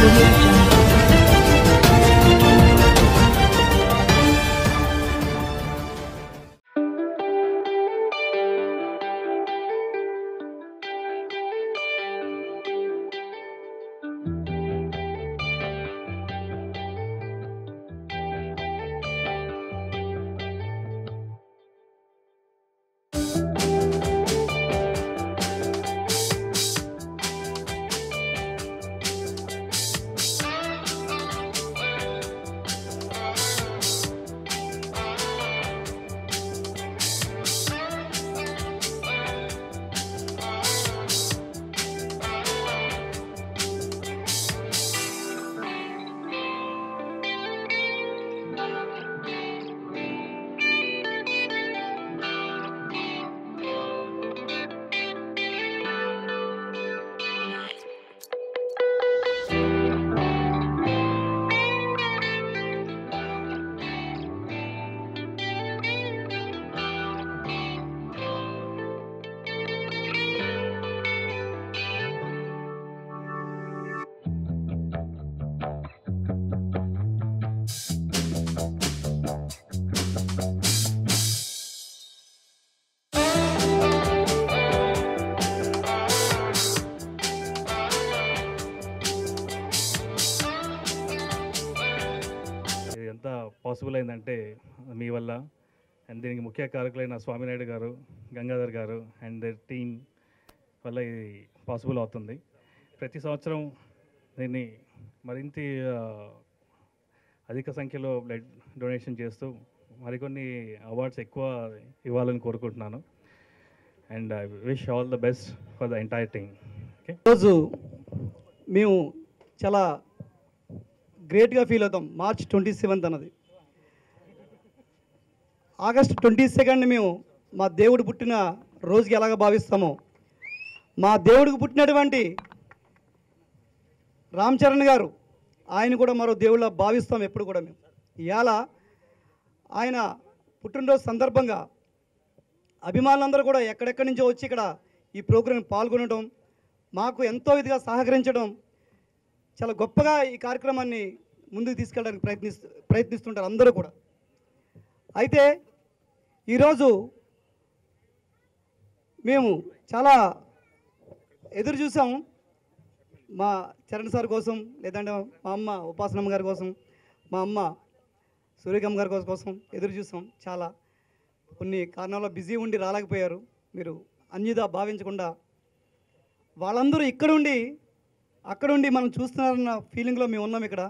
audio jungle. ఇది ఎంత possible అయిందంటే మీ వల్ల అండ్ దీనికి ముఖ్య కారకులైన స్వామినాయుడు గారు గంగాధర్ గారు అండ్ దర్ టీమ్ వల్ల ఇది పాసిబుల్ అవుతుంది ప్రతి సంవత్సరం దీన్ని మరింత ఆ, అధిక సంఖ్యలో బ్లడ్ డొనేషన్ చేస్తూ మరికొన్ని అవార్డ్స్ ఎక్కువ ఇవ్వాలని కోరుకుంటున్నాను and I wish all the best for the entire team okay రోజు మేము చాలా గ్రేట్గా ఫీల్ అవుతాం మార్చ్ ట్వంటీ సెవెంత్ అన్నది ఆగస్ట్ ట్వంటీ సెకండ్ మేము మా దేవుడు పుట్టిన రోజుకి ఎలాగ భావిస్తామో మా దేవుడికి పుట్టినటువంటి రామ్ చరణ్ గారు ఆయన కూడా మరో దేవుళ్ళ భావిస్తాం ఎప్పుడు కూడా మేము ఇవాళ ఆయన పుట్టినరోజు సందర్భంగా అభిమానులందరూ కూడా ఎక్కడెక్కడి నుంచో వచ్చి ఇక్కడ ఈ ప్రోగ్రాం పాల్గొనడం మాకు ఎంతో ఇదిగా సహకరించడం చాలా గొప్పగా ఈ కార్యక్రమాన్ని ముందుకు తీసుకెళ్ళడానికి ప్రయత్నిస్తూ ప్రయత్నిస్తుంటారు అందరూ కూడా అయితే ఈరోజు మేము చాలా ఎదురు చూసాము మా చరణ్ సార్ కోసం లేదంటే మా అమ్మ ఉపాసనమ్మ గారి కోసం మా అమ్మ సూర్యకమ్మ గారి కోసం- కోసం ఎదురు చూసాం చాలా కొన్ని కారణాల్లో బిజీ ఉండి రాలేకపోయారు మీరు అన్యదా భావించకుండా వాళ్ళందరూ ఇక్కడుండి అక్కడుండి మనం చూస్తున్నారన్న ఫీలింగ్లో మేము ఉన్నాం ఇక్కడ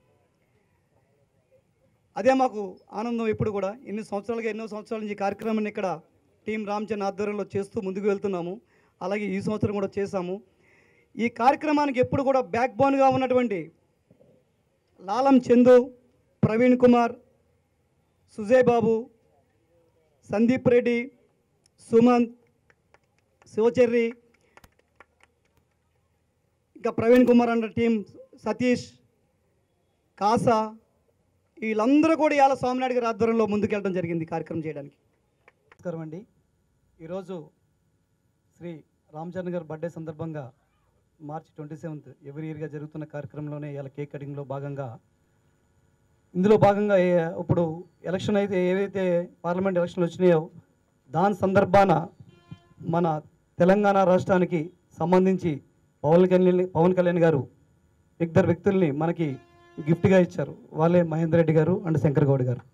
అదే మాకు ఆనందం ఇప్పుడు కూడా ఎన్ని సంవత్సరాలుగా ఎన్నో సంవత్సరాల నుంచి ఈ కార్యక్రమాన్ని ఇక్కడ టీం రామచంద్ర ఆధ్వర్యంలో చేస్తూ ముందుకు వెళ్తున్నాము అలాగే ఈ సంవత్సరం కూడా చేశాము ఈ కార్యక్రమానికి ఎప్పుడు కూడా బ్యాక్ బోన్గా ఉన్నటువంటి లాలం చందు ప్రవీణ్ కుమార్ సుజయ్ బాబు సందీప్ రెడ్డి సుమంత్ శివచర్రి ఇంకా ప్రవీణ్ కుమార్ అన్న టీం సతీష్ కాసా వీళ్ళందరూ కూడా ఇవాళ స్వామినాయుడు గారి ఆధ్వర్యంలో ముందుకెళ్ళడం జరిగింది ఈ కార్యక్రమం చేయడానికి నమస్కారం అండి ఈరోజు శ్రీ రామచరణ్ గారి బర్త్డే సందర్భంగా మార్చి ట్వంటీ సెవెంత్ ఎవరి ఇయర్గా జరుగుతున్న కార్యక్రమంలోనే ఇవాళ కేక్ కటింగ్లో భాగంగా ఇందులో భాగంగా ఏ- ఇప్పుడు ఎలక్షన్ అయితే ఏవైతే పార్లమెంట్ ఎలక్షన్లు వచ్చినాయో దాని సందర్భాన మన తెలంగాణ రాష్ట్రానికి సంబంధించి పవన్ కళ్యాణ్ పవన్ కళ్యాణ్ గారు ఇద్దరు వ్యక్తుల్ని మనకి గిఫ్ట్గా ఇచ్చారు వాళ్ళే మహేందర్ రెడ్డి గారు అండ్ శంకర్ గౌడ్ గారు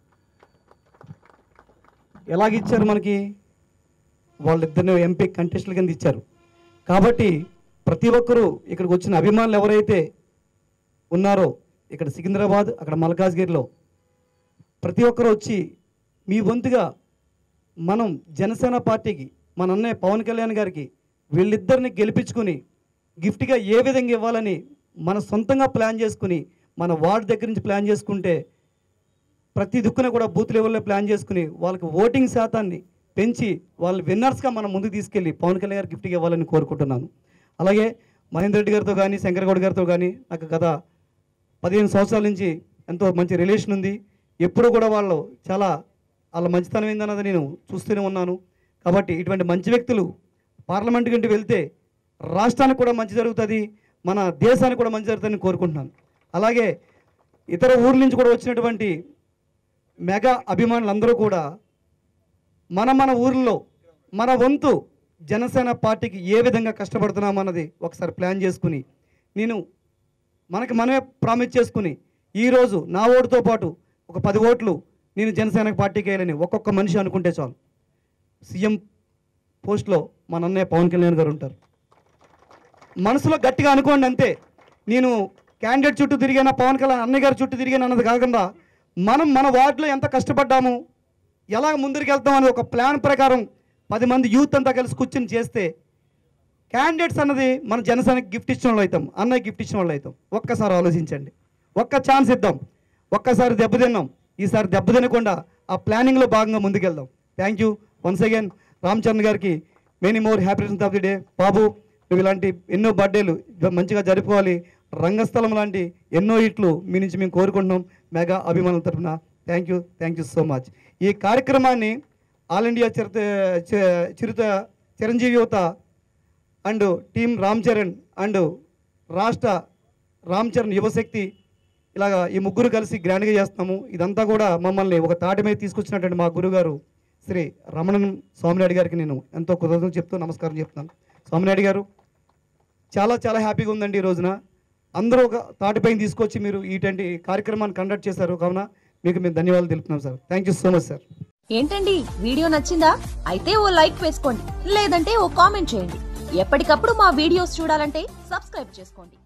ఎలాగిచ్చారు మనకి వాళ్ళిద్దరిని ఎంపీ కంటెస్టుల కింద ఇచ్చారు కాబట్టి ప్రతి ఒక్కరూ ఇక్కడికి వచ్చిన అభిమానులు ఎవరైతే ఉన్నారో ఇక్కడ సికింద్రాబాద్ అక్కడ మల్కాజ్గిరిలో ప్రతి ఒక్కరు వచ్చి మీ వంతుగా మనం జనసేన పార్టీకి మన అన్నయ్య పవన్ కళ్యాణ్ గారికి వీళ్ళిద్దరిని గెలిపించుకుని గిఫ్ట్గా ఏ విధంగా ఇవ్వాలని మన సొంతంగా ప్లాన్ చేసుకుని మన వార్డు దగ్గర నుంచి ప్లాన్ చేసుకుంటే ప్రతి దిక్కున కూడా బూత్ లెవెల్లో ప్లాన్ చేసుకుని వాళ్ళకి ఓటింగ్ శాతాన్ని పెంచి వాళ్ళు విన్నర్స్గా మనం ముందుకు తీసుకెళ్ళి పవన్ కళ్యాణ్ గారికి గిఫ్ట్గా ఇవ్వాలని కోరుకుంటున్నాను అలాగే మహేందర్ రెడ్డి గారితో కానీ శంకర్ గౌడ్ గారితో కానీ నాకు గత పదిహేను సంవత్సరాల నుంచి ఎంతో మంచి రిలేషన్ ఉంది ఎప్పుడు కూడా వాళ్ళు చాలా వాళ్ళ మంచితనం ఏందన్నది నేను చూస్తూనే ఉన్నాను కాబట్టి ఇటువంటి మంచి వ్యక్తులు పార్లమెంట్ కంటే వెళ్తే రాష్ట్రానికి కూడా మంచి జరుగుతుంది మన దేశానికి కూడా మంచి జరుగుతుందని కోరుకుంటున్నాను అలాగే ఇతర ఊర్ల నుంచి కూడా వచ్చినటువంటి మెగా అభిమానులందరూ కూడా మన మన ఊర్లో మన వంతు జనసేన పార్టీకి ఏ విధంగా కష్టపడుతున్నామన్నది ఒకసారి ప్లాన్ చేసుకుని నేను మనకి మనమే ప్రామిస్ చేసుకుని ఈరోజు నా ఓటుతో పాటు ఒక పది ఓట్లు నేను జనసేన పార్టీకి వేయాలని ఒక్కొక్క మనిషి అనుకుంటే చాలు సీఎం పోస్ట్లో మన అన్నయ్య పవన్ కళ్యాణ్ గారు ఉంటారు మనసులో గట్టిగా అనుకోండి అంతే నేను క్యాండిడేట్ చుట్టూ తిరిగినా పవన్ కళ్యాణ్ అన్నయ్య గారి చుట్టూ తిరిగాను అన్నది కాకుండా మనం మన వార్డులో ఎంత కష్టపడ్డాము ఎలా ముందరికి వెళ్తాం అని ఒక ప్లాన్ ప్రకారం పది మంది యూత్ అంతా కలిసి కూర్చొని చేస్తే క్యాండిడేట్స్ అన్నది మన జనసేనకి గిఫ్ట్ ఇచ్చిన వాళ్ళు అవుతాం అన్నయ్య గిఫ్ట్ ఇచ్చిన వాళ్ళు అవుతాం ఒక్కసారి ఆలోచించండి ఒక్క ఛాన్స్ ఇద్దాం ఒక్కసారి దెబ్బతిన్నాం ఈసారి దెబ్బతినకుండా ఆ ప్లానింగ్లో భాగంగా ముందుకెళ్దాం thank you once again Ram Charan గారికి many more happy returns of the day బాబు నువ్వు ఇలాంటి ఎన్నో బర్త్డేలు మంచిగా జరుపుకోవాలి రంగస్థలం లాంటి ఎన్నో ఇట్లు మీ నుంచి మేము కోరుకుంటున్నాం మెగా అభిమానుల తరఫున thank you thank you so much ఈ కార్యక్రమాన్ని ఆల్ ఇండియా చిరుత చి- చిరుత చిరంజీవి యువత and team Ram Charan and రాష్ట్ర రామ్ చరణ్ యువశక్తి ఇలాగా ఈ ముగ్గురు కలిసి గ్రాండ్గా చేస్తున్నాము ఇదంతా కూడా మమ్మల్ని ఒక తాటి మీద తీసుకొచ్చినటువంటి మా గురుగారు శ్రీ రమణన్ స్వామినాయుడు గారికి నేను ఎంతో కృతజ్ఞతలు చెప్తూ నమస్కారం చెప్తున్నాను స్వామినాయుడు గారు చాలా చాలా హ్యాపీగా ఉందండి ఈ రోజున అందరూ ఒక తాటిపైన తీసుకొచ్చి మీరు ఇటువంటి కార్యక్రమాన్ని కండక్ట్ చేశారు కావున మీకు మేము ధన్యవాదాలు తెలుపుతున్నాం sir thank you so much sir ఏంటండి వీడియో నచ్చిందా అయితే ఓ లైక్ వేసుకోండి లేదంటే ఓ కామెంట్ చేయండి ఎప్పటికప్పుడు మా వీడియోస్ చూడాలంటే సబ్స్క్రైబ్ చేసుకోండి